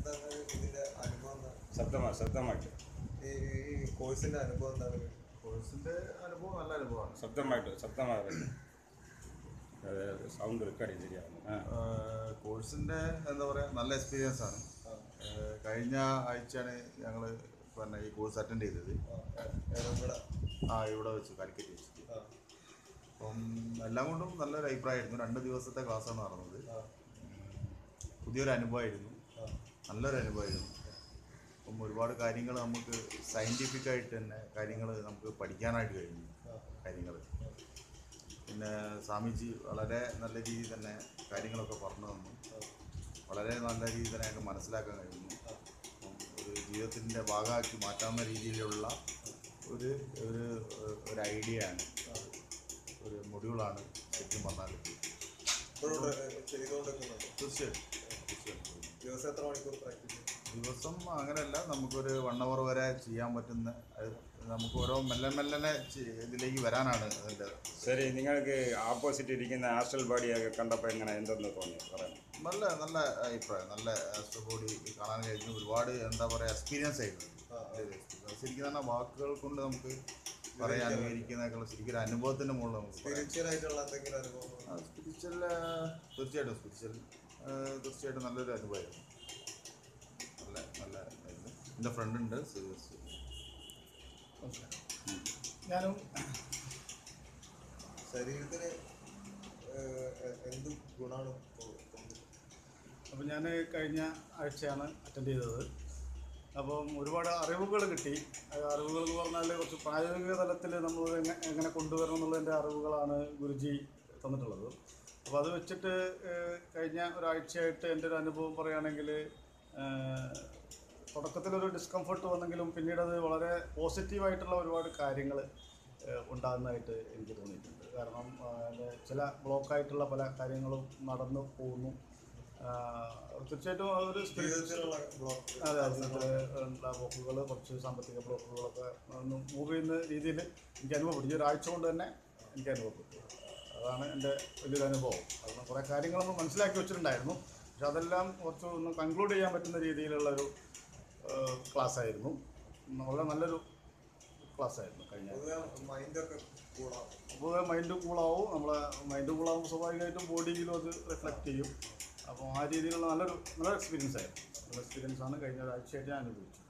എന്താണ് ഇതിന്റെ അനുഭവം എന്താണ് ശബ്ദമാ ശബ്ദമായിട്ട് ഈ ഈ കോഴ്സിന്റെ അനുഭവം എന്താണ് കോഴ്സിന്റെ അനുഭവം നല്ല അനുഭവമാണ് ശബ്ദമായിട്ട് ശബ്ദമായിട്ട് സൗണ്ട് റെക്കോർഡിങ് ശരിയാവുന്നു ആ ആഹ് കോഴ്സിന്റെ എന്താ പറയാ നല്ല എക്സ്പീരിയൻസ് ആണ് ആഹ് കഴിഞ്ഞ ആഴ്ചയാണ് ഞങ്ങൾ പിന്നെ ഈ കോഴ്സ് അറ്റൻഡ് ചെയ്തത് ഇവിടെ ആ ഇവിടെ വെച്ച് കാലിക്കറ്റ് വെച്ചിട്ട് ആ അപ്പം എല്ലാം കൊണ്ടും നല്ലൊരു അഭിപ്രായമായിരുന്നു രണ്ട് ദിവസത്തെ ക്ലാസ്സാണ് നടന്നത് ആ പുതിയൊരു അനുഭവമായിരുന്നു ആ നല്ലൊരു അനുഭവമായിരുന്നു അപ്പം ഒരുപാട് കാര്യങ്ങൾ നമുക്ക് സയൻറ്റിഫിക് ആയിട്ട് തന്നെ കാര്യങ്ങൾ നമുക്ക് പഠിക്കാനായിട്ട് കഴിഞ്ഞു ആ കാര്യങ്ങൾ പിന്നെ സ്വാമിജി വളരെ നല്ല രീതിയിൽ തന്നെ കാര്യങ്ങളൊക്കെ പറഞ്ഞു തന്നു വളരെ നല്ല രീതിയിൽ തന്നെ ഞങ്ങൾക്ക് മനസ്സിലാക്കാൻ കഴിഞ്ഞു അപ്പം ഒരു ജീവിതത്തിൻ്റെ ഭാഗമാക്കി മാറ്റാവുന്ന രീതിയിലുള്ള ഒരു ഒരു ഒരു ഐഡിയ ആണ് ഒരു മൊഡ്യൂളാണ് ശരിക്കും പറഞ്ഞാൽ ഇപ്പോഴും ചെയ്തുകൊണ്ടിരിക്കുന്നുണ്ട് തീർച്ചയായിട്ടും തീർച്ചയായിട്ടും ദിവസം എത്ര മണിക്കൂർ പ്രാക്ടീസ് ദിവസം അങ്ങനെയല്ല നമുക്കൊരു വൺ അവർ വരെ ചെയ്യാൻ പറ്റുന്ന അത് നമുക്ക് ഓരോ മെല്ലെ മെല്ലനെ ചെ- ഇതിലേക്ക് വരാനാണ് അതിൻ്റെ ശരി നിങ്ങൾക്ക് ആപ്പോസിറ്റ് ഇരിക്കുന്ന ആസ്റ്റൽ ബോഡിയൊക്കെ കണ്ടപ്പോൾ എങ്ങനെ എന്തെന്ന് തോന്നി പറയണം നല്ല നല്ല അഭിപ്രായം നല്ല ആസ്ട്രോ ബോഡി കാണാൻ കഴിഞ്ഞു ഒരുപാട് എന്താ പറയുക എക്സ്പീരിയൻസ് ആയിരുന്നു ആ, ശരിക്കും തന്നെ വാക്കുകൾ കൊണ്ട് നമുക്ക് പറയാൻ വിവരിക്കുന്നതൊക്കെ ശരിക്കും ഒരു അനുഭവത്തിൻ്റെ മുകളിൽ നമുക്ക് പറയാം സ്പിരിച്വൽ ആയിട്ടുള്ള എന്തെങ്കിലും അനുഭവം സ്പിരിച്വൽ തീർച്ചയായിട്ടും സ്പിരിച്വൽ തീർച്ചയായിട്ടും നല്ലൊരു അനുഭവമായിരുന്നു നല്ല നല്ല ഇതായിരുന്നു എൻ്റെ ഫ്രണ്ട് ഉണ്ട് സീരിയസ് ഞാനും ശരീരത്തിന് ഏഹ്, എ- എന്ത് ഗുണമാണ് തോന്നുന്നത് അപ്പം ഞാൻ കഴിഞ്ഞ ആഴ്ചയാണ് അറ്റൻഡ് ചെയ്തത് അപ്പം ഒരുപാട് അറിവുകൾ കിട്ടി ആ അറിവുകൾ എന്ന് പറഞ്ഞാൽ കുറച്ച് പ്രായോഗിക തലത്തിൽ നമ്മൾ എങ്ങനെ എങ്ങനെ കൊണ്ടുവരണം എന്നുള്ളതിൻ്റെ അറിവുകളാണ് ഗുരുജി തന്നിട്ടുള്ളത് അപ്പോൾ അത് വെച്ചിട്ട് ഏഹ്, കഴിഞ്ഞ ഒരാഴ്ചയായിട്ട് എൻ്റെ ഒരു അനുഭവം പറയുകയാണെങ്കിൽ തുടക്കത്തിലൊരു ഡിസ്കംഫർട്ട് വന്നെങ്കിലും പിന്നീട് അത് വളരെ പോസിറ്റീവായിട്ടുള്ള ഒരുപാട് കാര്യങ്ങൾ ഉണ്ടാകുന്നതായിട്ട് എനിക്ക് തോന്നിയിട്ടുണ്ട് കാരണം ആ, അതിൻ്റെ ചില ബ്ലോക്കായിട്ടുള്ള പല കാര്യങ്ങളും നടന്നു പോകുന്നു ആ, തീർച്ചയായിട്ടും അതൊരു സ്പിരിച്വൽ ജീവിതത്തിലുള്ള ബ്ലോക്ക് അതെ ജീവിതത്തിലെ ഉള്ള ബ്ലോക്കുകൾ കുറച്ച് സാമ്പത്തിക ബ്ലോക്കുകളൊക്കെ ഒന്ന് മൂവ് ചെയ്യുന്ന രീതിയിൽ എനിക്ക് അനുഭവപ്പെട്ടു ഈ ഒരാഴ്ച കൊണ്ട് തന്നെ എനിക്ക് അനുഭവപ്പെട്ടു അതാണ് എൻ്റെ വലിയൊരു അനുഭവം കാരണം കുറേ കാര്യങ്ങളൊന്നും മനസ്സിലാക്കി വെച്ചിട്ടുണ്ടായിരുന്നു പക്ഷെ അതെല്ലാം കുറച്ച് ഒന്ന് കൺക്ലൂഡ് ചെയ്യാൻ പറ്റുന്ന രീതിയിലുള്ള ഒരു ക്ലാസ് ആയിരുന്നു വളരെ നല്ലൊരു ക്ലാസ് ആയിരുന്നു കഴിഞ്ഞ പൊതുവെ മൈൻഡൊക്കെ കൂടാം പൊതുവെ മൈൻഡ് കൂളാവും നമ്മളെ മൈൻഡ് കൂളാവുമ്പോൾ സ്വാഭാവികമായിട്ടും ബോഡിയിലും അത് റിഫ്ലക്റ്റ് ചെയ്യും അപ്പോൾ ആ രീതിയിലുള്ള നല്ലൊരു നല്ലൊരു എക്സ്പീരിയൻസ് ആയിരുന്നു നല്ല എക്സ്പീരിയൻസ് ആണ് കഴിഞ്ഞ ഒരാഴ്ചയായിട്ട് ഞാൻ അനുഭവിച്ചത്